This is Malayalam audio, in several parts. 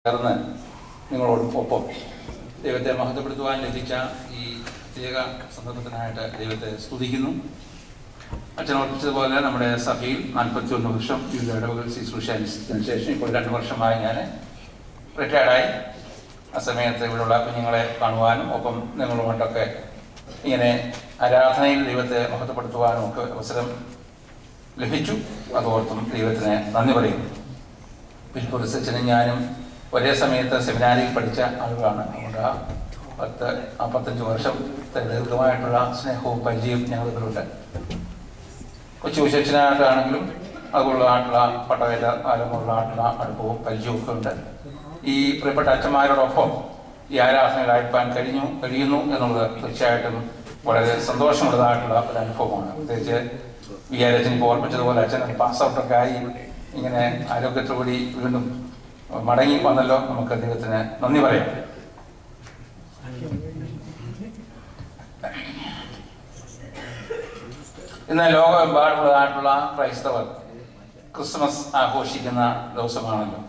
ചേർന്ന് നിങ്ങളോടൊപ്പം ദൈവത്തെ മഹത്വപ്പെടുത്തുവാൻ ലഭിച്ച ഈ പ്രത്യേക സന്ദർഭത്തിനായിട്ട് ദൈവത്തെ സ്തുതിക്കുന്നു അച്ഛൻ ഓർപ്പിച്ചതുപോലെ നമ്മുടെ സഭയിൽ നാൽപ്പത്തി ഒന്ന് വർഷം വിവിധ ഇടവുകൾ ശുശ്രൂഷ അനുസരിച്ചതിന് ശേഷം ഇപ്പോൾ രണ്ട് വർഷമായി ഞാൻ റിട്ടയർഡായി ആ സമയത്ത് ഇവിടെയുള്ള കുഞ്ഞുങ്ങളെ കാണുവാനും ഒപ്പം നിങ്ങളുമായിട്ടൊക്കെ ഇങ്ങനെ ആരാധനയിൽ ദൈവത്തെ മഹത്വപ്പെടുത്തുവാനും ഒക്കെ അവസരം ലഭിച്ചു അതോർത്തും ദൈവത്തിന് നന്ദി പറയുന്നു പിൽപ്പുരസച്ചനും ഞാനും ഒരേ സമയത്ത് സെമിനാരിയിൽ പഠിച്ച ആളുകളാണ് അതുകൊണ്ട് ആ പത്ത് നാൽപ്പത്തഞ്ച് വർഷം ദീർഘമായിട്ടുള്ള സ്നേഹവും പരിചയവും ഞങ്ങൾക്കുണ്ട് കൊച്ചു വിശേഷനായിട്ടാണെങ്കിലും അതുകൊള്ളതായിട്ടുള്ള പട്ടവേല ആരംഭമുള്ളതായിട്ടുള്ള അടുപ്പവും പരിചയവും ഒക്കെ ഉണ്ട് ഈ പ്രിയപ്പെട്ട അച്ഛന്മാരോടൊപ്പം ഈ ആരാധനയിലായിരിക്കാൻ കഴിഞ്ഞു കഴിയുന്നു എന്നുള്ളത് തീർച്ചയായിട്ടും വളരെ സന്തോഷമുള്ളതായിട്ടുള്ള ഒരു അനുഭവമാണ് പ്രത്യേകിച്ച് വി ആർ അച്ഛൻ ഇപ്പോൾ ഓർമ്മിച്ചതുപോലെ അച്ഛൻ പാസ് ഔട്ടൊക്കെ ആയി ഇങ്ങനെ ആരോഗ്യത്തോടുകൂടി വീണ്ടും മടങ്ങി വന്നല്ലോ നമുക്ക് ദൈവത്തിന് നന്ദി പറയാം ഇന്ന് ലോകമെമ്പാടുള്ളതായിട്ടുള്ള ക്രൈസ്തവർ ക്രിസ്മസ് ആഘോഷിക്കുന്ന ദിവസമാണല്ലോ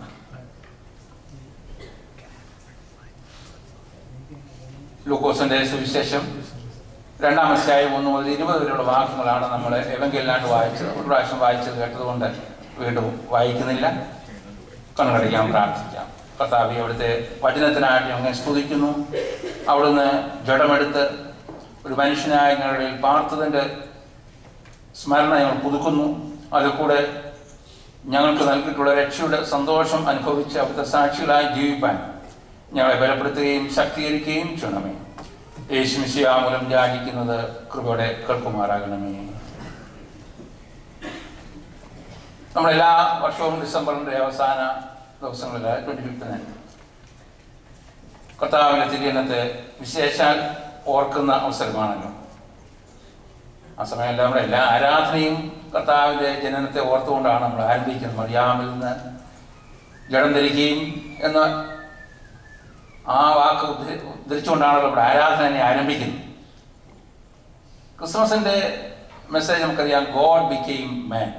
ലൂക്കോസിന്റെ സുവിശേഷം രണ്ടാം അധ്യായം ഒന്ന് മുതൽ ഇരുപത് വരെയുള്ള വാക്യങ്ങളാണ് നമ്മൾ എവങ്കെല്ലാണ്ട് വായിച്ചത് ഒരു പ്രാവശ്യം വായിച്ചത് കേട്ടതുകൊണ്ട് വീണ്ടും വായിക്കുന്നില്ല കണ്ണുകടിക്കാൻ പ്രാർത്ഥിക്കാം കർത്താവി അവിടുത്തെ വചനത്തിനായിട്ട് ഞങ്ങൾ സ്തുതിക്കുന്നു അവിടുന്ന് ജഡമെടുത്ത് ഒരു മനുഷ്യനായ ഞങ്ങളുടെ ഇടയിൽ പാർത്തതിൻ്റെ സ്മരണ ഞങ്ങൾ പുതുക്കുന്നു അതിൽ കൂടെ ഞങ്ങൾക്ക് നൽകിയിട്ടുള്ള രക്ഷയുടെ സന്തോഷം അനുഭവിച്ച് അവിടുത്തെ സാക്ഷികളായി ജീവിപ്പാൻ ഞങ്ങളെ ബലപ്പെടുത്തുകയും ശക്തീകരിക്കുകയും ചെയ്യണമേ യേശുമിശിയാ മൂലം യാചിക്കുന്നത് കൃപയുടെ കേൾക്കുമാറാകണമേ നമ്മളെല്ലാ വർഷവും ഡിസംബറിന്റെ അവസാന ദിവസങ്ങളിൽ ട്വന്റി ഫിഫ്റ്റിന് കർത്താവിന്റെ തിരുവനത്തെ വിശേഷാൽ ഓർക്കുന്ന അവസരമാണല്ലോ ആ സമയം നമ്മുടെ എല്ലാ ആരാധനയും കർത്താവിന്റെ ജനനത്തെ ഓർത്തുകൊണ്ടാണ് നമ്മൾ ആരംഭിക്കുന്നത് മറിയാമിൽ നിന്ന് ജഡം ധരിക്കുകയും എന്ന ആ വാക്ക് ഉദ്ധ- ഉദ്ധരിച്ചുകൊണ്ടാണല്ലോ നമ്മുടെ ആരാധന ആരംഭിക്കുന്നത് ക്രിസ്മസിന്റെ മെസ്സേജ് നമുക്കറിയാം God became man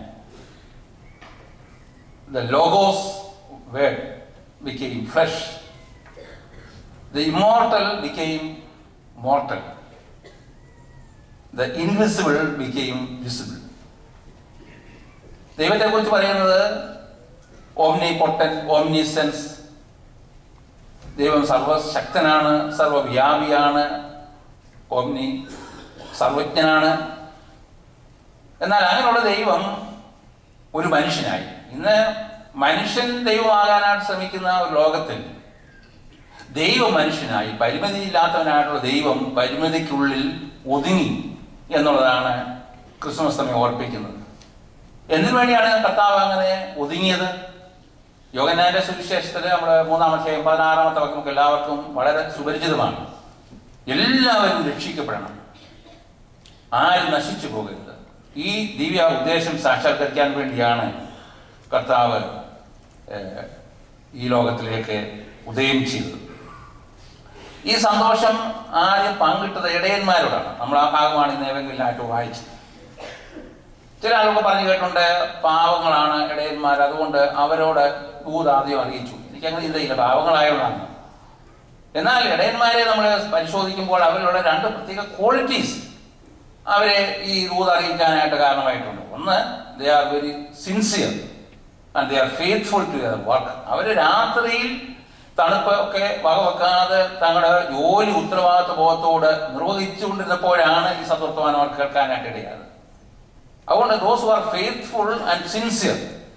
the logos word became flesh the immortal became mortal the invisible became visible ദൈവത്തെ കുറിച്ച് പറയുന്നത് ഓംനി പൊട്ടൻ ഓംനിസെൻസ് ദൈവം സർവശക്തനാണ് സർവവ്യാപിയാണ് ഓംനി സർവജ്ഞനാണ് എന്നാൽ അങ്ങനെയുള്ള ദൈവം ഒരു മനുഷ്യനായി ഇന്ന് മനുഷ്യൻ ദൈവമാകാനായിട്ട് ശ്രമിക്കുന്ന ഒരു ലോകത്തിൽ ദൈവ മനുഷ്യനായി പരിമിതിയില്ലാത്തവനായിട്ടുള്ള ദൈവം പരിമിതിക്കുള്ളിൽ ഒതുങ്ങി എന്നുള്ളതാണ് ക്രിസ്മസ് നമ്മെ ഓർപ്പിക്കുന്നത് എന്തിനു വേണ്ടിയാണ് കർത്താവ് അങ്ങനെ ഒതുങ്ങിയത് യോഗനാന്റെ സുവിശേഷത്തിൽ നമ്മുടെ മൂന്നാമത്തെ പതിനാറാമത്തെ വാക്യം നമുക്ക് എല്ലാവർക്കും വളരെ സുപരിചിതമാണ് എല്ലാവരും രക്ഷിക്കപ്പെടണം ആരും നശിച്ചു പോകരുത് ഈ ദിവ്യ ഉദ്ദേശം സാക്ഷാത്കരിക്കാൻ വേണ്ടിയാണ് കർത്താവ് ഏഹ്, ഈ ലോകത്തിലേക്ക് ഉദയം ചെയ്തത് ഈ സന്തോഷം ആദ്യം പങ്കിട്ടത് ഇടയന്മാരോടാണ് നമ്മൾ ആ ഭാഗമാണ് ഇന്ന് ഏതെങ്കിലുമായിട്ട് വായിച്ചത് ചില ആളുകൾ പറഞ്ഞു കേട്ടുണ്ട് പാവങ്ങളാണ് ഇടയന്മാർ അതുകൊണ്ട് അവരോട് ദൂത് ആദ്യം അറിയിച്ചു എനിക്കങ്ങനെ ചിന്തയില്ല പാവങ്ങളായവരാണ് എന്നാൽ ഇടയന്മാരെ നമ്മൾ പരിശോധിക്കുമ്പോൾ അവരിലുള്ള രണ്ട് പ്രത്യേക ക്വാളിറ്റീസ് അവരെ ഈ ദൂത് അറിയിക്കാനായിട്ട് കാരണമായിട്ടുണ്ട് ഒന്ന് they are very sincere and they are faithful to their work അവർ രാത്രിയിൽ തണുപ്പ് ഒക്കെ വകവെക്കാതെ തങ്ങളുടെ ജോലി ഉത്തരവാദിത്വ ബോധത്തോട് നിർവഹിച്ചുകൊണ്ടിരുന്നപ്പോഴാണ് ഈ സതൃത്വമാനം അവർ കേൾക്കാനായിട്ട് ഇടയായത് അതുകൊണ്ട് those are faithful and sincere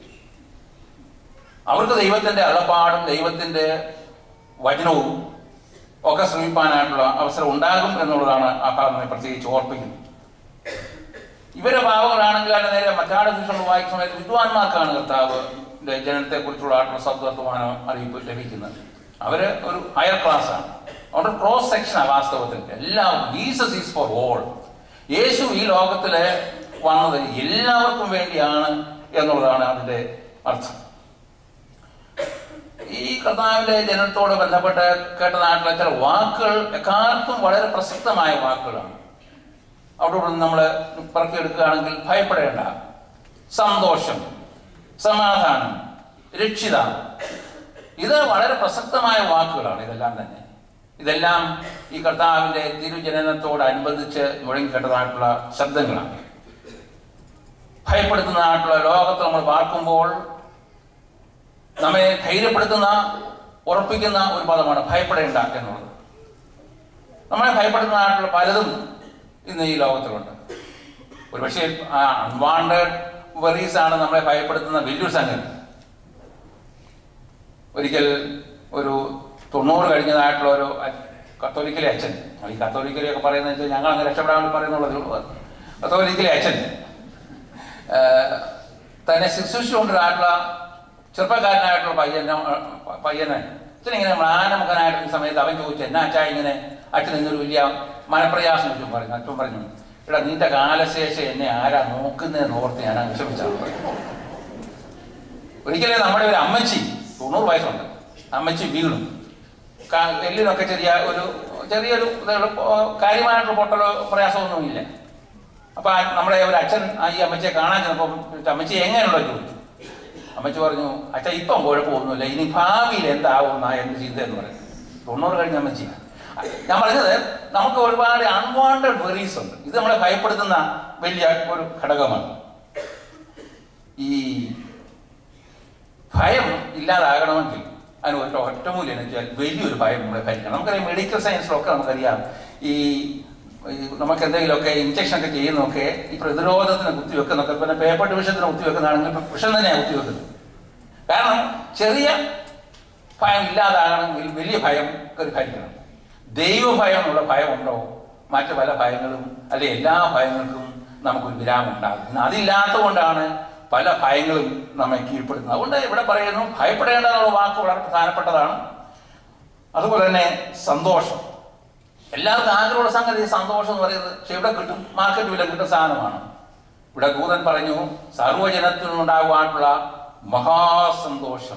അവർക്ക് ദൈവത്തിന്റെ അളപ്പാടും ദൈവത്തിന്റെ വചനവും ഒക്കെ ശ്രമിപ്പാനായിട്ടുള്ള അവസരം ഉണ്ടാകും എന്നുള്ളതാണ് ആ ഭാഗം പ്രത്യേകിച്ച് ഓർപ്പിക്കുന്നത് ഇവരെ പാവങ്ങളാണെങ്കിൽ അതിന്റെ നേരെ മറ്റാട് ദൃശ്യങ്ങൾ വായിക്കുന്ന സമയത്ത് വിദ്വാൻമാർക്കാണ് കർത്താവ് ജനനത്തെ കുറിച്ചുള്ള ആയിട്ടുള്ള സത്വർത്തമാനം അറിയിപ്പ് ലഭിക്കുന്നത് അവര് ഒരു ഹയർ ക്ലാസ് ആണ് അതുകൊണ്ട് ക്രോസ് സെക്ഷനാണ് വാസ്തവത്തിൽ എല്ലാം ജീസസ് ഈസ് ഫോർ ഓൾ യേശു ഈ ലോകത്തില് വന്നത് എല്ലാവർക്കും വേണ്ടിയാണ് എന്നുള്ളതാണ് അതിന്റെ അർത്ഥം ഈ കർത്താവിന്റെ ജനനത്തോട് ബന്ധപ്പെട്ട് കേട്ടതായിട്ടുള്ള ചില വാക്കുകൾ എക്കാലത്തും വളരെ പ്രസക്തമായ വാക്കുകളാണ് അവിടെ ഇവിടെ നമ്മൾ പറക്കിയെടുക്കുകയാണെങ്കിൽ ഭയപ്പെടേണ്ട സന്തോഷം സമാധാനം രക്ഷിത ഇത് വളരെ പ്രസക്തമായ വാക്കുകളാണ് ഇതെല്ലാം തന്നെ ഇതെല്ലാം ഈ കർത്താവിന്റെ തിരുജനനത്തോടനുബന്ധിച്ച് മുഴങ്ങിക്കേണ്ടതായിട്ടുള്ള ശബ്ദങ്ങളാണ് ഭയപ്പെടുത്തുന്നതായിട്ടുള്ള ലോകത്ത് നമ്മൾ പാർക്കുമ്പോൾ നമ്മെ ധൈര്യപ്പെടുത്തുന്ന ഉറപ്പിക്കുന്ന ഒരു പദമാണ് ഭയപ്പെടേണ്ട എന്നുള്ളത് നമ്മളെ ഭയപ്പെടുന്നതായിട്ടുള്ള പലതും ഇന്ന് ഈ ലോകത്തിലുണ്ട് ഒരുപക്ഷെ അൺവാണ്ടഡ് വെറീസ് ആണ് നമ്മളെ ഭയപ്പെടുത്തുന്ന വലിയൊരു സംഗതി ഒരിക്കൽ ഒരു തൊണ്ണൂറ് കഴിഞ്ഞതായിട്ടുള്ള ഒരു അ- കത്തോലിക്കലെ അച്ഛൻ ഈ കത്തോലിക്കലെയൊക്കെ പറയുന്നത് വെച്ചാൽ ഞങ്ങൾ അങ്ങ് രക്ഷപ്പെടാൻ വേണ്ടി പറയുന്നുള്ളതേ ഉള്ളൂ കത്തോലിക്കലെ അച്ഛൻ ആ, തന്നെ ശുശ്രൂഷിച്ചുകൊണ്ടൊരായിട്ടുള്ള ചെറുപ്പക്കാരനായിട്ടുള്ള പയ്യനെ പയ്യനെ അച്ഛൻ ഇങ്ങനെ മ്ലാനമുഖനായിട്ടുള്ള സമയത്ത് അവൻ ചോദിച്ചു എന്നാ അച്ഛാ ഇങ്ങനെ അച്ഛൻ ഇന്നൊരു വലിയ മനപ്രയാസം വെച്ചും പറഞ്ഞു അച്ഛൻ പറഞ്ഞു എടാ നിന്റെ കാലശേഷം എന്നെ ആരാ നോക്കുന്നതെന്ന് ഓർത്ത് ഞാൻ അങ്ങ് വിഷമിച്ചാണ് ഒരിക്കലേ നമ്മുടെ ഒരു അമ്മച്ചി തൊണ്ണൂറ് വയസ്സുണ്ട് അമ്മച്ചി വീണു കാ- എല്ലിനൊക്കെ ചെറിയ ഒരു ചെറിയൊരു ഇതേ ഉള്ളൂ. ഓ, കാര്യമായിട്ടുള്ള പൊട്ടലോ പ്രയാസമൊന്നുമില്ല അപ്പൊ ആ നമ്മുടെ ഒരു അച്ഛൻ ആ ഈ അമ്മച്ചിയെ കാണാൻ ചെന്നപ്പം ചോദിച്ചു, അമ്മച്ചി എങ്ങനെയുണ്ടോ ചോദിച്ചു അമ്മച്ചി പറഞ്ഞു അച്ഛ ഇപ്പം കുഴപ്പമൊന്നുമില്ല ഇനി ഭാവിയിൽ എന്താവുന്ന എന്ത് ചിന്ത എന്ന് പറയും തൊണ്ണൂറ് കഴിഞ്ഞ അമ്മച്ചി ഞാൻ പറഞ്ഞത് നമുക്ക് ഒരുപാട് അൺവാണ്ടഡ് വെറീസ് ഉണ്ട് ഇത് നമ്മളെ ഭയപ്പെടുത്തുന്ന വലിയ ഒരു ഘടകമാണ് ഈ ഭയം ഇല്ലാതാകണമെങ്കിൽ അതിന് ഒറ്റ ഒറ്റമൂല്യം എന്ന് വെച്ചാൽ വലിയൊരു ഭയം നമ്മളെ ഭരിക്കണം നമുക്കറിയാം മെഡിക്കൽ സയൻസിലൊക്കെ നമുക്കറിയാം ഈ ഈ നമുക്ക് എന്തെങ്കിലുമൊക്കെ ഇഞ്ചക്ഷൻ ഒക്കെ ചെയ്യുന്നതൊക്കെ ഈ പ്രതിരോധത്തിന് കുത്തിവെക്കുന്നൊക്കെ പിന്നെ പേപ്പർ ഡിവിഷത്തിന് കുത്തിവെക്കുന്നതാണെങ്കിൽ ഇപ്പം വിഷം തന്നെയാണ് കുത്തിവെക്കുന്നത് കാരണം ചെറിയ ഭയം ഇല്ലാതാകണമെങ്കിൽ വലിയ ഭയം ഒരു ഭരിക്കണം ദൈവഭയം എന്നുള്ള ഭയം ഉണ്ടോ മറ്റു പല ഭയങ്ങളും അല്ലെ എല്ലാ ഭയങ്ങൾക്കും നമുക്കൊരു വിരാമം ഉണ്ടാകും ഇന്ന് അതില്ലാത്തതുകൊണ്ടാണ് പല ഭയങ്ങളും നമ്മെ കീഴ്പ്പെടുന്നത് അതുകൊണ്ട് ഇവിടെ പറയുന്നു ഭയപ്പെടേണ്ട എന്നുള്ള വാക്ക് വളരെ പ്രധാനപ്പെട്ടതാണ് അതുപോലെ തന്നെ സന്തോഷം എല്ലാവർക്കും ആഗ്രഹമുള്ള സംഗതി സന്തോഷം എന്ന് പറയുന്നത് പക്ഷെ ഇവിടെ കിട്ടും മാർക്കറ്റ് വില കിട്ടുന്ന സാധനമാണ് ഇവിടെ ദൂതൻ പറഞ്ഞു സർവ്വജനത്തിനുണ്ടാകുവാനുള്ള മഹാസന്തോഷം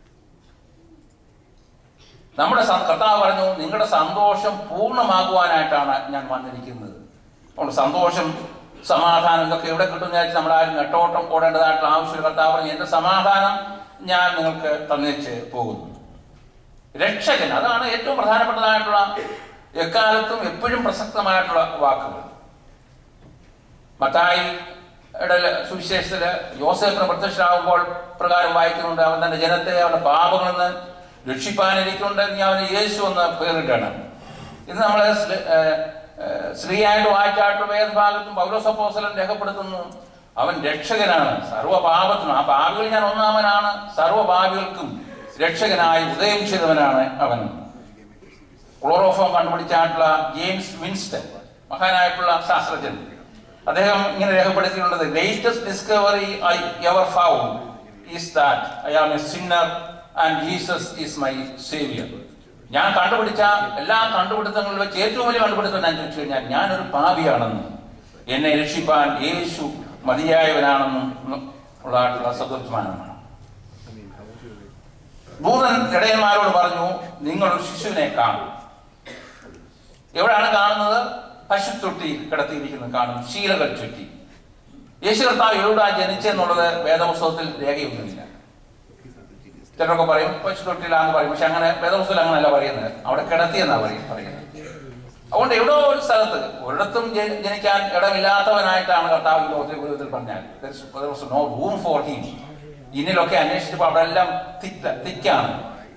നമ്മുടെ സ- കർത്താവ് പറഞ്ഞു നിങ്ങളുടെ സന്തോഷം പൂർണ്ണമാകുവാനായിട്ടാണ് ഞാൻ വന്നിരിക്കുന്നത് അതുകൊണ്ട് സന്തോഷം സമാധാനം ഇതൊക്കെ എവിടെ കിട്ടുന്ന വിചാരിച്ച് നമ്മൾ ആരും നെട്ടോട്ടം ഓടേണ്ടതായിട്ടുള്ള ആവശ്യമില്ല കർത്താവ് പറഞ്ഞു എന്റെ സമാധാനം ഞാൻ നിങ്ങൾക്ക് തന്നേച്ച് പോകുന്നു രക്ഷകൻ അതാണ് ഏറ്റവും പ്രധാനപ്പെട്ടതായിട്ടുള്ള എക്കാലത്തും എപ്പോഴും പ്രസക്തമായിട്ടുള്ള വാക്കുകൾ മത്തായി സുവിശേഷത്തില് യോസേഫിന് പ്രത്യക്ഷരാകുമ്പോൾ പ്രകാരം വായിക്കുന്നുണ്ട് അവൻ തന്റെ ജനത്തെ അവരുടെ പാപങ്ങളിൽ നിന്ന് രക്ഷിപ്പാനിരിക്കുന്നുണ്ട് നീ അവന് യേശു എന്ന് പേരിട്ടാണ് ഇന്ന് നമ്മൾ സ്ത്രീയായിട്ട് വായിച്ചായിട്ടുള്ള വേദഭാഗത്തും പൗലോസപ്പോസലൻ രേഖപ്പെടുത്തുന്നു അവൻ രക്ഷകനാണ് സർവ്വപാപത്തിനും ആ പാപികൾ ഞാൻ ഒന്നാമനാണ് സർവ്വപാപികൾക്കും രക്ഷകനായി ഉദയം ചെയ്തവനാണ് അവൻ ക്ലോറോഫോം കണ്ടുപിടിച്ചായിട്ടുള്ള ജെയിംസ് വിൻസ്റ്റൺ മഹാനായിട്ടുള്ള ശാസ്ത്രജ്ഞൻ അദ്ദേഹം ഇങ്ങനെ രേഖപ്പെടുത്തിയിട്ടുള്ളത് greatest discovery I ever found is that I am a sinner and Jesus is my saviour ഞാൻ കണ്ടുപിടിച്ച എല്ലാ കണ്ടുപിടുത്തങ്ങളിൽ വെച്ച് ഏറ്റവും വലിയ കണ്ടുപിടുത്തം ഞാൻ ചോദിച്ചു കഴിഞ്ഞാൽ ഞാനൊരു പാപിയാണെന്നും എന്നെ രക്ഷിപ്പാൻ യേശു മതിയായവനാണെന്നും ഉള്ളതായിട്ടുള്ള സദൃശമാനമാണ് ദൂതൻ ഇടയന്മാരോട് പറഞ്ഞു നിങ്ങളൊരു ശിശുവിനെ കാണും എവിടെയാണ് കാണുന്നത് പശുത്തൊട്ടി കിടത്തിയിരിക്കുന്നത് കാണും ശീലകൾ ചുറ്റി യേശു കർത്താവ് എവിടെ ജനിച്ചെന്നുള്ളത് വേദപുസ്തകത്തിൽ രേഖയൊന്നുമില്ല ചിലരൊക്കെ പറയും പശുത്തൊട്ടിയിലാന്ന് പറയും പക്ഷെ അങ്ങനെ വേദപുസ്തകത്തിൽ അങ്ങനെയല്ല പറയുന്നത് അവിടെ കിടത്തിയെന്നാ പറയും പറയുന്നത് അതുകൊണ്ട് എവിടോ ഒരു സ്ഥലത്ത് ഒരിടത്തും ജനി- ജനിക്കാൻ ഇടമില്ലാത്തവനായിട്ടാണ് കർത്താവ് ഈ ലോകത്തിലെ ഗുരുവിൽ പറഞ്ഞാൽ നോ റൂം ഫോർ ഹിം ഇന്നിലൊക്കെ അന്വേഷിച്ചപ്പോൾ അവിടെ എല്ലാം തിക്കാണ്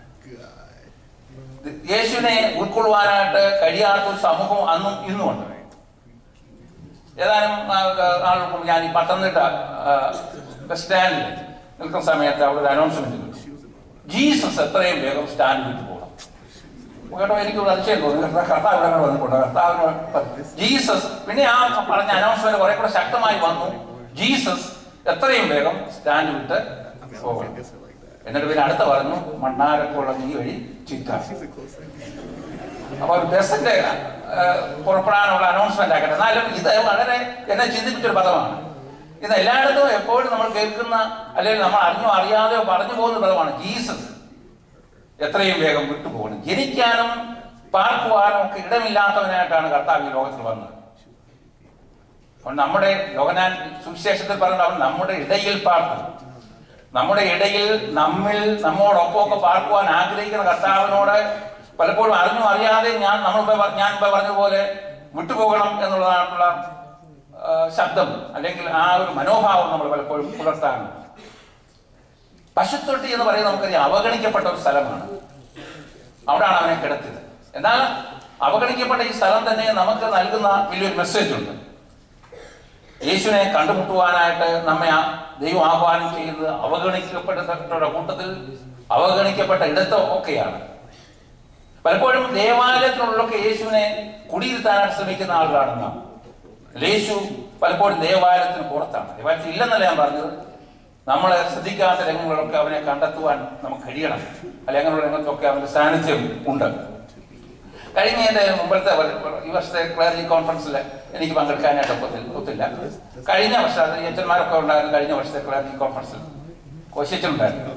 യേശുവിനെ ഉൾക്കൊള്ളുവാനായിട്ട് കഴിയാത്ത ഒരു സമൂഹം അന്നും ഇന്നുമുണ്ട് ഏതാനും ആളുകൾക്ക് മുമ്പ് ഞാൻ ഈ പത്തനംതിട്ട ആ, ബസ് സ്റ്റാൻഡിൽ നിൽക്കുന്ന സമയത്ത് അവിടെ ഒരു അനൗൺസ്മെന്റ് കിട്ടും ജീസസ് എത്രയും വേഗം സ്റ്റാൻഡ് വിട്ടു പോകണം കേട്ടോ എനിക്ക് ഒരു അതിശയം തോന്നി കർത്താവ് ഇവിടെ അങ്ങനെ വന്നിട്ടുണ്ട് കർത്താവിന് ജീസസ് പിന്നെ ആ പറഞ്ഞ അനൗൺസ്മെന്റ് കുറെ കൂടെ ശക്തമായി വന്നു ജീസസ് എത്രയും വേഗം സ്റ്റാൻഡ് വിട്ട് പോകണം എന്നിട്ട് പിന്നെ അടുത്ത പറഞ്ഞു മണ്ണാരക്കുളം ഈ വഴി ചിറ്റ അപ്പൊ ഒരു ബസിന്റെ ആ, പുറപ്പെടാനുള്ള അനൗൺസ്മെന്റ് ആക്കട്ടെ എന്നാലും ഇത് വളരെ എന്നെ ചിന്തിപ്പിച്ചൊരു പദമാണ് ഇത് എല്ലായിടത്തും എപ്പോഴും നമ്മൾ കേൾക്കുന്ന അല്ലെങ്കിൽ നമ്മൾ അറിഞ്ഞോ അറിയാതെയോ പറഞ്ഞു പോകുന്ന പദമാണ് ജീസസ് എത്രയും വേഗം വിട്ടുപോകണം ജനിക്കാനും പാർക്കുവാനും ഒക്കെ ഇടമില്ലാത്തവനായിട്ടാണ് കർത്താവ് ഈ ലോകത്തിൽ വന്നത് അപ്പോൾ നമ്മുടെ യോഗനാൻ സുവിശേഷത്തിൽ പറഞ്ഞ അവൻ നമ്മുടെ ഇടയിൽ പാർക്കും നമ്മുടെ ഇടയിൽ നമ്മിൽ നമ്മോടൊപ്പം ഒക്കെ പാർക്കുവാൻ ആഗ്രഹിക്കുന്ന കർത്താവിനോട് പലപ്പോഴും അറിഞ്ഞും അറിയാതെ ഞാൻ നമ്മൾ മുമ്പേ പ- ഞാൻ മുമ്പേ പറഞ്ഞ പോലെ വിട്ടുപോകണം എന്നുള്ളതായിട്ടുള്ള ആ, ശബ്ദം അല്ലെങ്കിൽ ആ ഒരു മനോഭാവം നമ്മൾ പലപ്പോഴും പുലർത്താറുണ്ട് പശുത്തൊട്ടി എന്ന് പറയുന്നത് നമുക്കറിയാം അവഗണിക്കപ്പെട്ട ഒരു സ്ഥലമാണ് അവിടെയാണ് അവനെ കിടത്തിയത് എന്നാൽ അവഗണിക്കപ്പെട്ട ഈ സ്ഥലം തന്നെ നമുക്ക് നൽകുന്ന വലിയൊരു മെസ്സേജ് ഉണ്ട് യേശുവിനെ കണ്ടുമുട്ടുവാനായിട്ട് നമ്മെ ആ ദൈവം ആഹ്വാനം ചെയ്യുന്നത് അവഗണിക്കപ്പെട്ടവരുടെ കൂട്ടത്തിൽ അവഗണിക്കപ്പെട്ട ഇടത്ത് ഒക്കെയാണ് പലപ്പോഴും ദേവാലയത്തിനുള്ളൊക്കെ യേശുവിനെ കുടിയിരുത്താനായിട്ട് ശ്രമിക്കുന്ന ആളുകളാണ് നാം യേശു പലപ്പോഴും ദേവാലയത്തിന് പുറത്താണ് ദേവാലയത്തിൽ ഇല്ലെന്നല്ല ഞാൻ പറഞ്ഞത് നമ്മളെ ശ്രദ്ധിക്കാത്ത രംഗങ്ങളൊക്കെ അവനെ കണ്ടെത്തുവാൻ നമുക്ക് കഴിയണം അല്ലെങ്കിൽ അങ്ങനെയുള്ള രംഗത്തൊക്കെ അവന്റെ സാന്നിധ്യം ഉണ്ട് കഴിഞ്ഞ എൻ്റെ മുമ്പത്തെ വർ- ഈ വർഷത്തെ ക്ലയർലി കോൺഫറൻസിൽ എനിക്ക് പങ്കെടുക്കാനായിട്ട് ഒക്കത്തില്ല ഒത്തില്ല കഴിഞ്ഞ വർഷം അത് അച്ഛന്മാരൊക്കെ ഉണ്ടായിരുന്നു കഴിഞ്ഞ വർഷത്തെ ക്ലയർലി കോൺഫറൻസിൽ കോശിച്ചിട്ടുണ്ടായിരുന്നു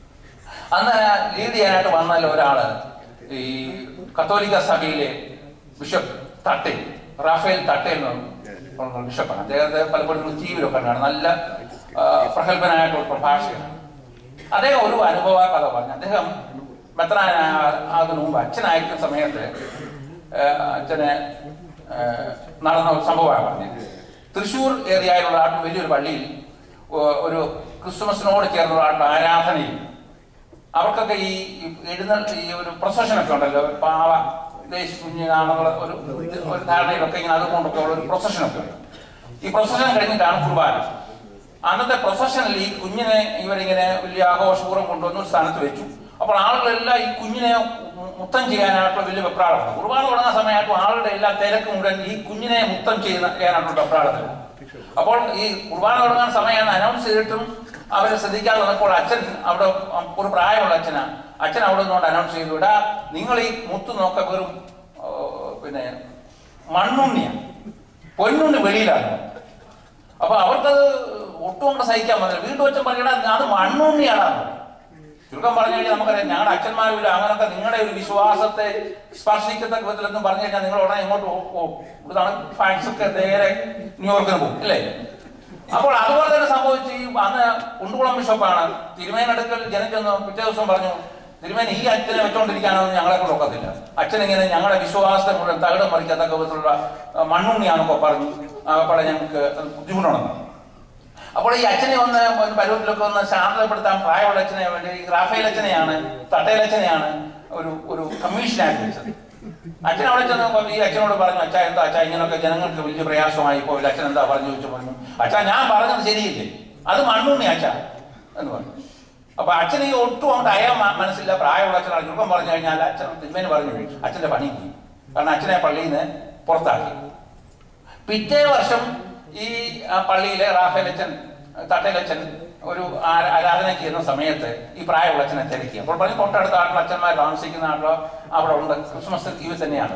അന്ന് ലീഡ് ചെയ്യാനായിട്ട് വന്നാൽ ഒരാള് ഈ കത്തോലിക്ക സഭയിലെ ബിഷപ്പ് തട്ടേൽ റാഫേൽ തട്ടേൽ എന്ന് പറഞ്ഞ ബിഷപ്പാണ് അദ്ദേഹത്തെ പലപ്പോഴും നിങ്ങൾ ടി വിയിലൊക്കെ കാണാം നല്ല ആ, പ്രഗത്ഭനായിട്ടുള്ള പ്രഭാഷകനാണ് അദ്ദേഹം ഒരു അനുഭവ കഥ പറഞ്ഞു അദ്ദേഹം മെത്രാനാകുന്ന മുമ്പ് അച്ഛനായിരിക്കുന്ന സമയത്ത് ആ, അച്ഛന് ആ, നടന്ന ഒരു സംഭവമാണ് പറഞ്ഞത് തൃശ്ശൂർ ഏരിയയിലുള്ള ആട്ടിൽ വലിയൊരു പള്ളിയിൽ ഒ- ഒരു ക്രിസ്തുമസിനോട് ചേർന്നുള്ള ആട്ടുള്ള ആരാധനയും അവർക്കൊക്കെ ഈ ഈ എഴുന്നള്ളി ഈ ഒരു പ്രൊസഷനൊക്കെ ഉണ്ടല്ലോ പാവ ദേശ് കുഞ്ഞാണെന്നുള്ള ഒരു ഇത് ഒരു ധാരണയിലൊക്കെ ഇങ്ങനെ അതുകൊണ്ടൊക്കെ ഉള്ള ഒരു പ്രൊസഷനൊക്കെ ഉണ്ട് ഈ പ്രൊസഷൻ കഴിഞ്ഞിട്ടാണ് കുർബാന അന്നത്തെ പ്രൊസഷനിൽ ഈ കുഞ്ഞിനെ ഇവരിങ്ങനെ വലിയ ആഘോഷപൂർവ്വം കൊണ്ടുവന്ന് ഒരു സ്ഥാനത്ത് വെച്ചു അപ്പോൾ ആളുകളെല്ലാം ഈ കുഞ്ഞിനെ മു- മുത്തം ചെയ്യാനായിട്ടുള്ള വലിയ വെപ്രാളമാണ് കുർബാന തുടങ്ങുന്ന സമയമായിട്ടും ആളുടെ എല്ലാ തിരക്കും മുഴുവൻ ഈ കുഞ്ഞിനെ മുത്തം ചെയ്യുന്ന ചെയ്യാനായിട്ടുള്ള വെപ്രാളത്തിലാണ് അപ്പോൾ ഈ കുർബാന തുടങ്ങാൻ സമയമാണ് അനൗൺസ് ചെയ്തിട്ടും അവരെ ശ്രദ്ധിക്കാതെ വന്നപ്പോൾ അച്ഛൻ അവിടെ ഒരു പ്രായമുള്ള അച്ഛനാ അച്ഛൻ അവിടെ നിന്നുകൊണ്ട് അനൗൺസ് ചെയ്തു ഇടാ നിങ്ങൾ ഈ മുത്ത് നോക്ക വെറും ആ, പിന്നെ മണ്ണുണ്ണിയാണ് പൊന്നുണ്ണി വെളിയിലാണ് അപ്പൊ അവർക്കത് ഒട്ടും കൊണ്ട് സഹിക്കാൻ പറ്റില്ല വീട്ടിൽ വെച്ച് പറയണ അത് മണ്ണുണ്ണിയാണ് ചുരുക്കം പറഞ്ഞു കഴിഞ്ഞാൽ നമുക്കറിയാം ഞങ്ങളുടെ അച്ഛന്മാരില്ല അങ്ങനൊക്കെ നിങ്ങളുടെ ഒരു വിശ്വാസത്തെ സ്പർശിക്കത്തക്ക വിധത്തിലൊന്നും പറഞ്ഞു കഴിഞ്ഞാൽ നിങ്ങൾ ഉടനെ ഇങ്ങോട്ട് പോകും ഇവിടുന്നാണ് ഫാൻസ് ഒക്കെ നേരെ ന്യൂയോർക്കിന് പോകും അല്ലേ അപ്പോൾ അതുപോലെ തന്നെ സംഭവിച്ചു ഈ അന്ന് കുണ്ടുകുളം ബിഷപ്പാണ് തിരുമേനടുക്കൽ ജനിച്ചെന്ന് പിറ്റേ ദിവസം പറഞ്ഞു തിരുമേൻ ഈ അച്ഛനെ വെച്ചോണ്ടിരിക്കാനൊന്നും ഞങ്ങളെ കൊണ്ട് ഒക്കത്തില്ല അച്ഛൻ ഇങ്ങനെ ഞങ്ങളുടെ വിശ്വാസത്തെ മുഴുവൻ തകിടം മറിക്കത്തക്ക വിധത്തിലുള്ള ആ, മണ്ണുണ്ണിയാണെന്നൊക്കെ പറഞ്ഞു അപ്പോൾ ഞങ്ങൾക്ക് അത് ബുദ്ധിമുട്ടുണ്ടെന്ന് അപ്പോൾ ഈ അച്ഛനെ ഒന്ന് ഒന്ന് പരുവത്തിലൊക്കെ ഒന്ന് ശാന്തപ്പെടുത്താൻ പ്രായമുള്ള അച്ഛനെ വേണ്ടി ഈ റാഫേൽ അച്ഛനെയാണ് തട്ടേൽ അച്ഛനെയാണ് ഒരു ഒരു കമ്മീഷനായിട്ട് വെച്ചത് അച്ഛൻ അവിടെ ചെന്ന് ഈ അച്ഛനോട് പറഞ്ഞു അച്ഛാ എന്താ അച്ഛാ ഇങ്ങനെയൊക്കെ ജനങ്ങൾക്ക് വലിയ പ്രയാസമായി പോയില്ല അച്ഛൻ എന്താ പറഞ്ഞു ചോദിച്ചു പറഞ്ഞു അച്ഛാ ഞാൻ പറഞ്ഞത് ശരിയില്ലേ അത് മണ്ണുണ്ണി അച്ഛാ എന്ന് പറഞ്ഞു അപ്പൊ അച്ഛന് ഈ ഒട്ടും അങ്ങോട്ട് അയാൻ മ- മനസ്സില്ല പ്രായമുള്ള അച്ഛനാണ് ചുരുക്കം പറഞ്ഞു കഴിഞ്ഞാൽ അച്ഛൻ തിന്മേന് പറഞ്ഞു അച്ഛന്റെ പണി പോയി കാരണം അച്ഛനെ പള്ളിയിൽ നിന്ന് പുറത്താക്കി പിറ്റേ വർഷം ഈ ആ, പള്ളിയിലെ റാഫേലച്ചൻ തട്ടേലച്ചൻ ഒരു ആ- ആരാധനയ്ക്ക് ചെയ്യുന്ന സമയത്ത് ഈ പ്രായമുള്ള അച്ഛനെ തിരക്കി അപ്പോൾ പറഞ്ഞ് തൊട്ടടുത്ത ആട്ടുള്ള അച്ഛന്മാർ താമസിക്കുന്ന ആട്ടുള്ള അവിടെ ഉണ്ട് ക്രിസ്മസ് ഇവ തന്നെയാണ്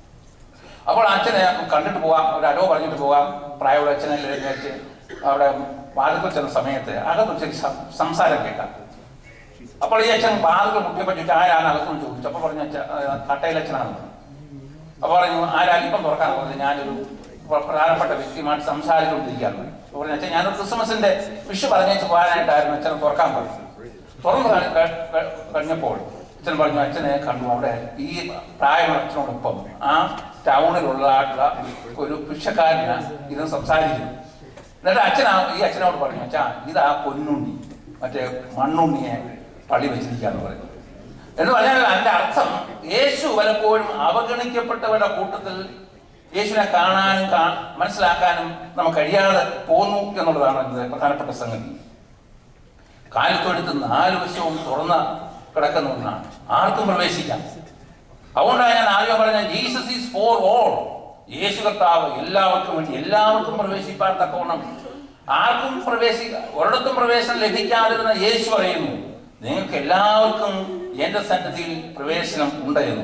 അപ്പോൾ അച്ഛനെ കണ്ടിട്ട് പോവാം ഒരു അടവ് പറഞ്ഞിട്ട് പോവാം പ്രായമുള്ള അച്ഛനെ വെച്ച് അവിടെ വാതിൽക്കൽ ചെന്ന സമയത്ത് അകത്ത് വെച്ച് സം- സംസാരം കേൾക്കാം അപ്പോൾ ഈ അച്ഛൻ വാതിൽ മുട്ടിയപ്പോൾ ചോദിച്ചു ആരാണ് അകത്തുനിന്ന് ചോദിച്ചു അപ്പോൾ പറഞ്ഞു അച്ഛൻ തട്ടയിലച്ഛനാണെന്ന് പറഞ്ഞു അപ്പൊ പറഞ്ഞു ആരാ ഇപ്പം തുറക്കാൻ പോകുന്നത് ഞാനൊരു പ്ര- പ്രധാനപ്പെട്ട വ്യക്തിയുമായിട്ട് സംസാരിച്ചുകൊണ്ടിരിക്കുകയാണ് അപ്പൊ പറഞ്ഞു അച്ഛൻ ഞാനൊരു ക്രിസ്മസിന്റെ വിഷു പറഞ്ഞേച്ച് പോകാനായിട്ടായിരുന്നു അച്ഛനെ തുറക്കാൻ പറഞ്ഞു തുറന്നു കാണി- ക- ക- കഴിഞ്ഞപ്പോൾ അച്ഛൻ പറഞ്ഞു അച്ഛനെ കണ്ടു അവിടെ ഈ പ്രായമുള്ള അച്ഛനോടൊപ്പം ആ ടൗണിലുള്ള ആയിട്ടുള്ള ഒരു ഭിക്ഷക്കാരന് ഇത് സംസാരിക്കുന്നു എന്നിട്ട് അച്ഛൻ ആ- ഈ അച്ഛനോട് പറഞ്ഞു അച്ഛാ ഇതാ പൊന്നുണ്ണി മറ്റേ മണ്ണുണ്ണിയെ പള്ളി വെച്ചിരിക്കാന്ന് പറഞ്ഞു എന്ന് പറഞ്ഞാൽ അതിന്റെ അർത്ഥം യേശു പലപ്പോഴും അവഗണിക്കപ്പെട്ടവരുടെ കൂട്ടത്തിൽ യേശുവിനെ കാണാനും കാ- മനസ്സിലാക്കാനും നമുക്ക് കഴിയാതെ പോന്നു എന്നുള്ളതാണ് ഇതിന്റെ പ്രധാനപ്പെട്ട സംഗതി കാലത്തൊഴുത്ത് നാല് വശവും തുറന്ന കിടക്കുന്ന ഒന്നാണ് ആർക്കും പ്രവേശിക്കാം അതുകൊണ്ടാണ് ഞാൻ ആദ്യം പറഞ്ഞ ജീസസ് ഈസ് ഫോർ ഓൾ യേശു കർത്താവ് എല്ലാവർക്കും വേണ്ടി എല്ലാവർക്കും പ്രവേശിപ്പാൻ തക്കവണ്ണം ആർക്കും പ്രവേശി ഒരിടത്തും പ്രവേശനം ലഭിക്കാതിരുന്ന യേശു പറയുന്നു നിങ്ങൾക്ക് എല്ലാവർക്കും എന്റെ സന്നിധിയിൽ പ്രവേശനം ഉണ്ട് എന്ന്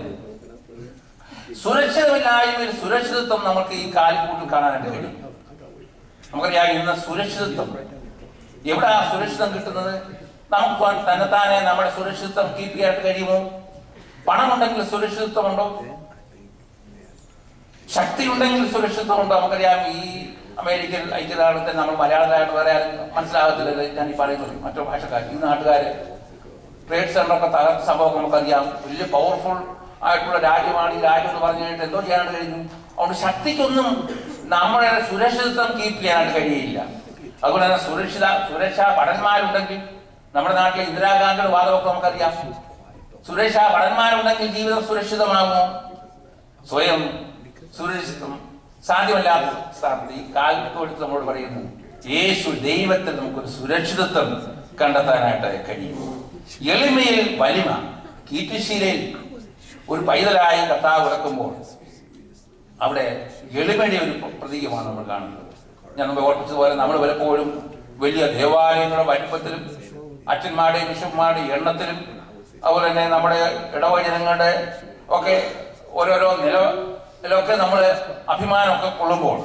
സുരക്ഷിതമില്ലായ്മയിൽ സുരക്ഷിതത്വം നമുക്ക് ഈ കാൽക്കൂട്ടിൽ കാണാനായിട്ട് കഴിയും നമുക്കറിയാം ഇന്ന് സുരക്ഷിതത്വം എവിടെ ആ സുരക്ഷിതം കിട്ടുന്നത് നമുക്ക് തന്നെത്താനെ നമ്മുടെ സുരക്ഷിതത്വം കീപ്പ് ചെയ്യാനായിട്ട് കഴിയുമോ പണമുണ്ടെങ്കിൽ സുരക്ഷിതത്വമുണ്ടോ ശക്തി ഉണ്ടെങ്കിൽ സുരക്ഷിതത്വമുണ്ടോ നമുക്കറിയാം ഈ അമേരിക്കൻ ഐക്യരാഷ്ട്രത്തെ നമ്മൾ മലയാളത്തിലായിട്ട് വേറെ ആരും മനസ്സിലാകത്തില്ലല്ലോ ഞാൻ ഈ പറയുന്നത് മറ്റു ഭാഷക്കാർ ഈ നാട്ടുകാർ ട്രേഡ് സെന്ററൊക്കെ തകർത്ത സംഭവം നമുക്കറിയാം വലിയ പവർഫുൾ ആയിട്ടുള്ള രാജ്യമാണ് ഈ രാജ്യം എന്ന് പറഞ്ഞു കഴിഞ്ഞിട്ട് എന്തോ ചെയ്യാനായിട്ട് കഴിഞ്ഞു അതുകൊണ്ട് ശക്തിക്കൊന്നും നമ്മുടെ സുരക്ഷിതത്വം കീപ്പ് ചെയ്യാനായിട്ട് കഴിയില്ല അതുകൊണ്ട് തന്നെ സുരക്ഷിത സുരക്ഷാ ഭടന്മാരുണ്ടെങ്കിൽ നമ്മുടെ നാട്ടിലെ ഇന്ദിരാഗാന്ധിയുടെ വാദമൊക്കെ നമുക്കറിയാം സുരക്ഷാ ഭടന്മാരുണ്ടെങ്കിൽ ജീവിതം സുരക്ഷിതമാകുമോ സ്വയം സുരക്ഷിതം സാധ്യമല്ലാത്ത സ്ഥാനത്ത് ഈ കാൽക്ക് എടുത്ത് നമ്മളോട് പറയുന്നു യേശു ദൈവത്തിൽ നമുക്കൊരു സുരക്ഷിതത്വം കണ്ടെത്താനായിട്ട് കഴിയും എളിമയിൽ വലിമ കീറ്റുശീലയിൽ ഒരു പൈതലായി കർത്താവ് കിടക്കുമ്പോൾ അവിടെ എളിമയുടെ ഒരു പ്രതീകമാണ് നമ്മൾ കാണുന്നത് ഞാൻ മുമ്പ് ഓർപ്പിച്ചതുപോലെ നമ്മൾ പലപ്പോഴും വലിയ ദേവാലയങ്ങളുടെ വലിപ്പത്തിലും അച്ഛന്മാരുടെയും ബിഷപ്പുമാരുടെയും എണ്ണത്തിലും അതുപോലെ തന്നെ നമ്മുടെ ഇടവചനങ്ങളുടെ ഒക്കെ ഓരോരോ നിലയിലൊക്കെ നമ്മൾ അഭിമാനമൊക്കെ കൊള്ളുമ്പോൾ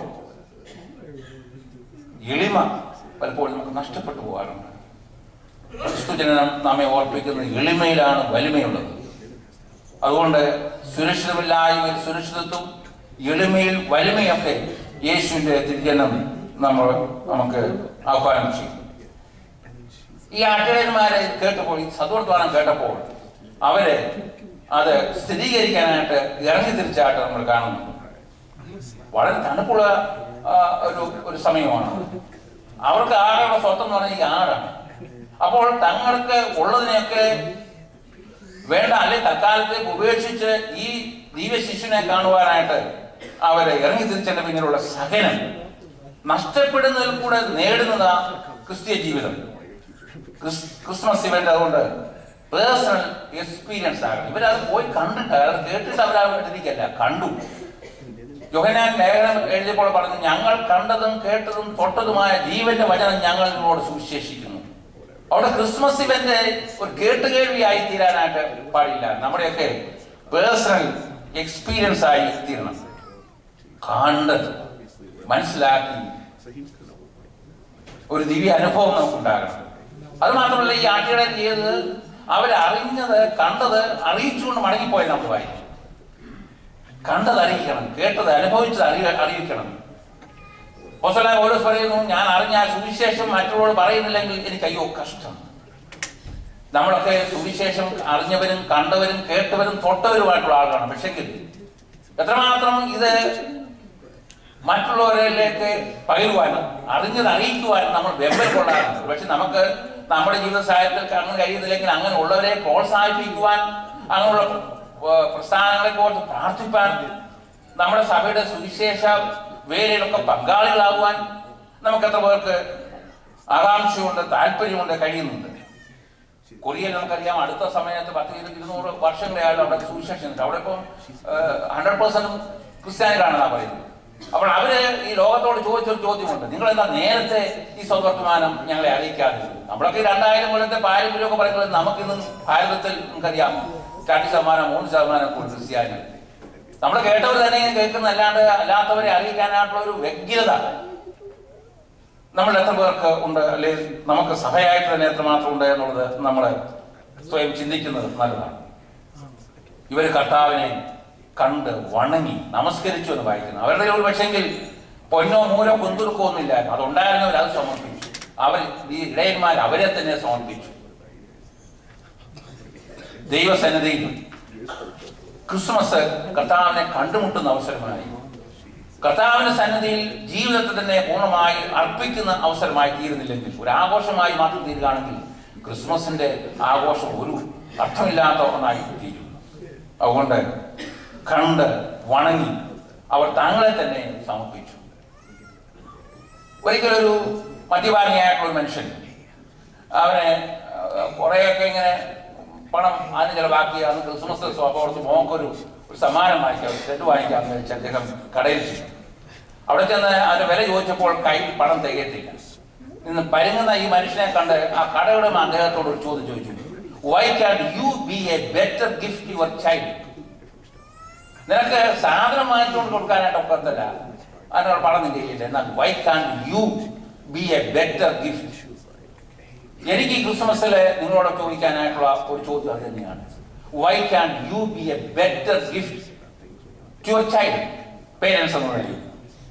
എളിമ പലപ്പോഴും നമുക്ക് നഷ്ടപ്പെട്ടു പോകാറുണ്ട് ക്രിസ്തുജനം നമ്മെ ഓർപ്പിക്കുന്ന എളിമയിലാണ് വലിമയുള്ളത് അതുകൊണ്ട് സുരക്ഷിതമില്ലായ്മയിൽ സുരക്ഷിതത്വം എളിമയിൽ വലിമയൊക്കെ യേശുവിന്റെ തിരിജനം നമ്മൾ നമുക്ക് ആഹ്വാനം ചെയ്യും ഈ ആട്ടിടയന്മാരെ കേട്ടപ്പോൾ ഈ സദ്വർത്തമാനം കേട്ടപ്പോൾ അവര് അത് സ്ഥിരീകരിക്കാനായിട്ട് ഇറങ്ങി തിരിച്ചായിട്ട് നമ്മൾ കാണുന്നു വളരെ തണുപ്പുള്ള ആ, ഒരു ഒരു സമയമാണ് അവർക്ക് ആകെയുള്ള സ്വത്തം എന്ന് പറഞ്ഞാൽ ഈ ആടാണ് അപ്പോൾ തങ്ങൾക്ക് ഉള്ളതിനെയൊക്കെ വേണ്ട അല്ലെ തൽക്കാലത്തേക്ക് ഉപേക്ഷിച്ച് ഈ ദിവ്യ ശിശുവിനെ കാണുവാനായിട്ട് അവരെ ഇറങ്ങി തിരിച്ചതിന്റെ പിന്നിലുള്ള സഹനം നഷ്ടപ്പെടുന്നതിൽ കൂടെ നേടുന്നതാ ക്രിസ്തീയ ജീവിതം ക്രിസ്- ക്രിസ്മസ് ഇവന്റ് അതുകൊണ്ട് പേഴ്സണൽ എക്സ്പീരിയൻസ് ആകണം ഇവരത് പോയി കണ്ടിട്ട് അത് കേട്ടിട്ട് അവരായിട്ടിരിക്കല്ല കണ്ടു യോഹനാൻ ലേഖനം എഴുതിയപ്പോൾ പറഞ്ഞു ഞങ്ങൾ കണ്ടതും കേട്ടതും തൊട്ടതുമായ ജീവന്റെ വചനം ഞങ്ങൾ നിങ്ങളോട് സുവിശേഷിക്കുന്നു അവിടെ ക്രിസ്മസ് ഇവന്റ് ഒരു കേട്ടുകേൾവിയായി തീരാനായിട്ട് പാടില്ല നമ്മുടെയൊക്കെ പേഴ്സണൽ എക്സ്പീരിയൻസ് ആയി തീരണം കണ്ട് മനസ്സിലാക്കി ഒരു ദിവ്യ അനുഭവം നമുക്കുണ്ടാകണം അത് മാത്രമല്ല ഈ ആട്ടിയുടെ ചെയ്തത് അവരറിഞ്ഞത് കണ്ടത് അറിയിച്ചുകൊണ്ട് മടങ്ങിപ്പോയി നമ്മൾ വായിക്കും കണ്ടത് അറിയിക്കണം കേട്ടത് അനുഭവിച്ചത് അറിയ അറിയിക്കണം ഹോസലായ ഓരോ പറയുന്നു ഞാൻ അറിഞ്ഞ ആ സുവിശേഷം മറ്റുള്ളവരോട് പറയുന്നില്ലെങ്കിൽ എനിക്ക് അയ്യോ കഷ്ടം നമ്മളൊക്കെ സുവിശേഷം അറിഞ്ഞവരും കണ്ടവരും കേട്ടവരും തൊട്ടവരുമായിട്ടുള്ള ആളാണ് പക്ഷെങ്കിൽ എത്രമാത്രം ഇത് മറ്റുള്ളവരിലേക്ക് പകരുവാനും അറിഞ്ഞത് അറിയിക്കുവാനും നമ്മൾ വെമ്പൽ കൊള്ളാറുണ്ട് പക്ഷെ നമുക്ക് നമ്മുടെ ജീവിത സാഹചര്യത്തിൽ അങ്ങനെ കഴിയുന്നില്ലെങ്കിൽ അങ്ങനെ ഉള്ളവരെ പ്രോത്സാഹിപ്പിക്കുവാൻ അങ്ങനെയുള്ള ഏർ, പ്രസ്ഥാനങ്ങളെ കുറിച്ച് പ്രാർത്ഥിപ്പാൻ നമ്മുടെ സഭയുടെ സുവിശേഷ വേലയിലൊക്കെ പങ്കാളികളാകുവാൻ നമുക്ക് എത്ര പേർക്ക് ആകാംക്ഷയുണ്ട് താല്പര്യമുണ്ട് കഴിയുന്നുണ്ട് കൊറിയയിൽ നമുക്കറിയാം അടുത്ത സമയത്ത് പത്ത് ഇരുപത് ഇരുന്നൂറ് വർഷങ്ങളായാലും അവിടെ സുവിശേഷം ഉണ്ട് അവിടെ ഇപ്പം ഹൺഡ്രഡ് പെർസെന്റ് ക്രിസ്ത്യാനികളാണെന്നാ പറയുന്നത് അപ്പോൾ അവര് ഈ ലോകത്തോട് ചോദിച്ചൊരു ചോദ്യമുണ്ട് നിങ്ങൾ എന്താ നേരത്തെ ഈ സ്വവർത്തമാനം ഞങ്ങളെ അറിയിക്കാതിരുന്നത് നമ്മളൊക്കെ ഈ രണ്ടായിരം കൊല്ലത്തെ പാരമ്പര്യമൊക്കെ പറയുന്നത് നമുക്കിന്നും ഭാരതത്തിൽ നമുക്കറിയാം രണ്ട് ശതമാനം മൂന്ന് ശതമാനം കൂടുതൽ ക്രിസ്ത്യാനികൾ നമ്മൾ കേട്ടവർ തന്നെ ഇങ്ങനെ കേൾക്കുന്ന അല്ലാണ്ട് അല്ലാത്തവരെ അറിയിക്കാനായിട്ടുള്ള ഒരു വ്യഗ്രത നമ്മൾ എത്ര പേർക്ക് ഉണ്ട് അല്ലെങ്കിൽ നമുക്ക് സഭയായിട്ട് തന്നെ എത്രമാത്രം ഉണ്ട് എന്നുള്ളത് നമ്മൾ സ്വയം ചിന്തിക്കുന്നത് നല്ലതാണ് ഇവർ കർത്താവിനെ കണ്ട് വണങ്ങി നമസ്കരിച്ചു എന്ന് വായിക്കുന്നു അവരുടെ ഒരു പക്ഷെങ്കിൽ പൊന്നോ മൂലോ കുന്തുറുക്കോ ഒന്നുമില്ലായിരുന്നു അതുണ്ടായിരുന്നവർ അത് സമർപ്പിച്ചു അവർ ഈ ഇടയന്മാർ അവരെ തന്നെ സമർപ്പിച്ചു ദൈവസന്നിധിയിൽ ക്രിസ്മസ് കർത്താവിനെ കണ്ടുമുട്ടുന്ന അവസരമായി കർത്താവിന്റെ സന്നിധിയിൽ ജീവിതത്തെ തന്നെ പൂർണ്ണമായി അർപ്പിക്കുന്ന അവസരമായി തീരുന്നില്ലെങ്കിൽ ഒരു ആഘോഷമായി മാത്രം തീരുകയാണെങ്കിൽ ക്രിസ്മസിന്റെ ആഘോഷം ഒരു അർത്ഥമില്ലാത്ത ഒന്നായി തീരും അതുകൊണ്ട് കണ്ട് വണങ്ങി അവർ തങ്ങളെ തന്നെ സമർപ്പിച്ചു ഒരിക്കലൊരു മദ്യപാനിയായിട്ടുള്ള ഒരു മനുഷ്യൻ അവനെ ആ, കുറേയൊക്കെ ഇങ്ങനെ പണം അതിന് ചിലവാക്കി അന്ന് ക്രിസ്മസ് ദിവസം അപ്പോൾ അവിടുത്തെ മോക്കൊരു ഒരു സമ്മാനം വാങ്ങിക്കാം ഷെഡ് വാങ്ങിക്കാമെന്ന് വെച്ച് അദ്ദേഹം കടയിൽ ചെന്നു അവിടെ ചെന്ന് അതിന്റെ വില ചോദിച്ചപ്പോൾ കയ്യിൽ പണം തികയത്തില്ല ഇന്ന് പരുങ്ങുന്ന ഈ മനുഷ്യനെ കണ്ട് ആ കടയുടെ അദ്ദേഹത്തോട് ഒരു ചോദ്യം ചോദിച്ചു why can you be a better gift your child നിനക്ക് സാധനം വാങ്ങിച്ചുകൊണ്ട് കൊടുക്കാനായിട്ട് ഒക്കത്തില്ല അതിനുള്ള പണം നിന്റെ കയ്യിലില്ല എന്നാൽ why can you be a better gift എനിക്ക് ഈ ക്രിസ്മസിൽ നിങ്ങളോട് ചോദിക്കാനായിട്ടുള്ള ഒരു ചോദ്യം അത് തന്നെയാണ് why can you be a better gift to your child parents എന്ന് പറയും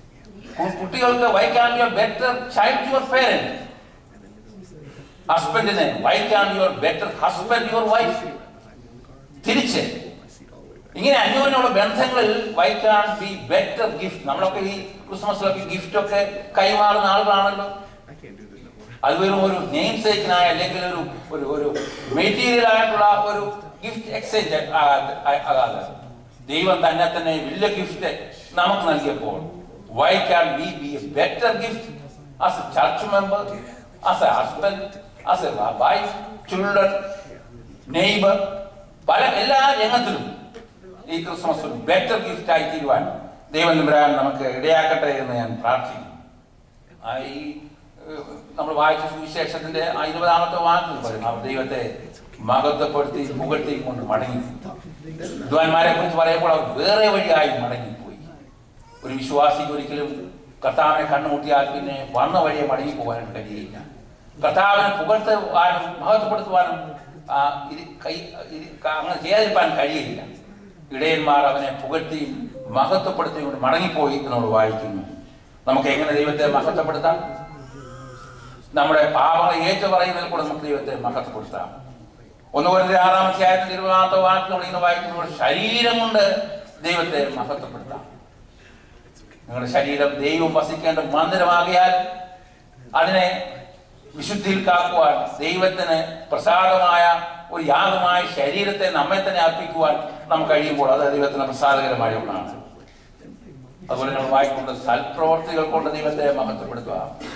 കു- കുട്ടികൾക്ക് why can your better child your parent ഹസ്ബൻഡിന് why can your better husband your wife തിരിച്ച് ഇങ്ങനെ അന്യോന്യമുള്ള ബന്ധങ്ങളിൽ why can be better gift നമ്മളൊക്കെ ഈ ക്രിസ്മസിലൊക്കെ ഗിഫ്റ്റ് ഒക്കെ കൈമാറുന്ന ആളുകളാണല്ലോ അത് വെറും ഒരു നെയിം സേക്കിനായ അല്ലെങ്കിൽ ഒരു ഒരു ഒരു മെറ്റീരിയൽ ആയിട്ടുള്ള ഒരു ഗിഫ്റ്റ് എക്സ്ചേഞ്ച് ആകാതെ ദൈവം തന്നെ തന്നെ വലിയ ഗിഫ്റ്റ് നമുക്ക് നൽകിയപ്പോൾ why can we be a better gift as a church member as a husband as a wife children neighbour പല എല്ലാ രംഗത്തിലും ഈ ക്രിസ്മസ് ഒരു ബെറ്റർ ഗിഫ്റ്റ് ആയി തീരുവാൻ ദൈവം തമ്പുരാൻ നമുക്ക് ഇടയാക്കട്ടെ എന്ന് ഞാൻ പ്രാർത്ഥിക്കുന്നു ആ ഈ ഏഹ്, നമ്മൾ വായിച്ച സുവിശേഷത്തിന്റെ ആ ഇരുപതാമത്തെ വാക്കിൽ പറയും അവർ ദൈവത്തെ മഹത്വപ്പെടുത്തി പുകഴ്ത്തി കൊണ്ട് മടങ്ങി വിദ്വാൻമാരെ കുറിച്ച് പറയുമ്പോൾ അവർ വേറെ വഴിയായി മടങ്ങിപ്പോയി ഒരു വിശ്വാസിക്ക് ഒരിക്കലും കർത്താവിനെ കണ്ണുമുട്ടിയാൽ പിന്നെ വന്ന വഴിയെ മടങ്ങി പോകാനും കഴിയില്ല കർത്താവിനെ പുകഴ്ത്തുവാനും മഹത്വപ്പെടുത്തുവാനും ആ, ഇരി- കൈ ഇരി- ക- അങ്ങനെ ചെയ്യാതിരിക്കാൻ കഴിയില്ല ഇടയന്മാർ അവനെ പുകഴ്ത്തിയും മഹത്വപ്പെടുത്തിയും കൊണ്ട് മടങ്ങിപ്പോയി എന്ന് നമ്മൾ വായിക്കുന്നു നമുക്ക് എങ്ങനെ ദൈവത്തെ മഹത്വപ്പെടുത്താം നമ്മുടെ പാപങ്ങളെ ഏറ്റു പറയുന്നതിൽ കൂടെ നമുക്ക് ദൈവത്തെ മഹത്വപ്പെടുത്താം ഒന്ന് പോലെ ആറാം അധ്യായത്തിൽ ഇരുപതാമത്തെ വാക്ക് നമ്മൾ ഇങ്ങനെ വായിക്കുമ്പോൾ ശരീരം കൊണ്ട് ദൈവത്തെ മഹത്വപ്പെടുത്താം നിങ്ങളുടെ ശരീരം ദൈവം വസിക്കേണ്ട മന്ദിരമാകിയാൽ അതിനെ വിശുദ്ധിയിൽ കാക്കുവാൻ ദൈവത്തിന് പ്രസാദമായ ഒരു യാഗമായ ശരീരത്തെ നമ്മെ തന്നെ അർപ്പിക്കുവാൻ നമുക്ക് കഴിയുമ്പോൾ അത് ദൈവത്തിന് പ്രസാദകരമായ ഒന്നാണ് അതുപോലെ നമ്മൾ വായിക്കൊണ്ട് സൽപ്രവർത്തികൾ കൊണ്ട് ദൈവത്തെ മഹത്വപ്പെടുത്തുക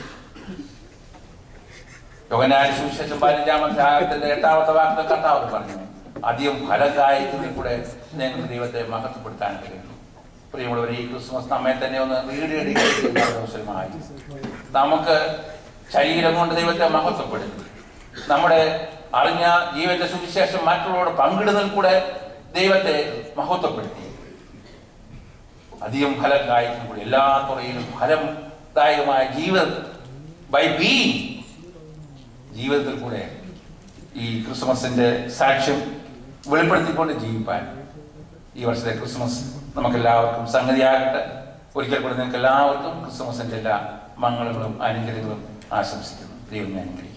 യോഗനായ സുവിശേഷം പതിനഞ്ചാമത്തെ അധ്യായത്തിന്റെ എട്ടാമത്തെ വാക്കിൽ കർത്താവ് പറഞ്ഞു അധികം ഫലകായത്തിൽ കൂടെ നിങ്ങൾക്ക് ദൈവത്തെ മഹത്വപ്പെടുത്താൻ കഴിയുന്നു പ്രിയമുള്ളവർ ഈ ക്രിസ്മസ് നമ്മെ തന്നെ ഒന്ന് വീടിയടിക്കുന്ന അവസരമായി നമുക്ക് ശരീരം കൊണ്ട് ദൈവത്തെ മഹത്വപ്പെടുത്തി നമ്മുടെ അറിഞ്ഞ ജീവന്റെ സുവിശേഷം മറ്റുള്ളവരോട് പങ്കിടുന്നതിൽ കൂടെ ദൈവത്തെ മഹത്വപ്പെടുത്തി അധികം ഫലം കായ്ക്കും കൂടി എല്ലാ തുറയിലും ഫലദായകമായ ജീവിതം ബൈ ബീങ് ജീവിതത്തിൽ കൂടെ ഈ ക്രിസ്മസിന്റെ സാക്ഷ്യം വെളിപ്പെടുത്തിക്കൊണ്ട് ജീവിപ്പാൻ ഈ വർഷത്തെ ക്രിസ്മസ് നമുക്ക് എല്ലാവർക്കും സംഗതിയാകട്ടെ ഒരിക്കൽ കൂടെ നിങ്ങൾക്ക് എല്ലാവർക്കും ക്രിസ്മസിന്റെ എല്ലാ മംഗളങ്ങളും അനുഗ്രഹങ്ങളും ആശംസിക്കുന്നു ദൈവം അനുഗ്രഹിക്കും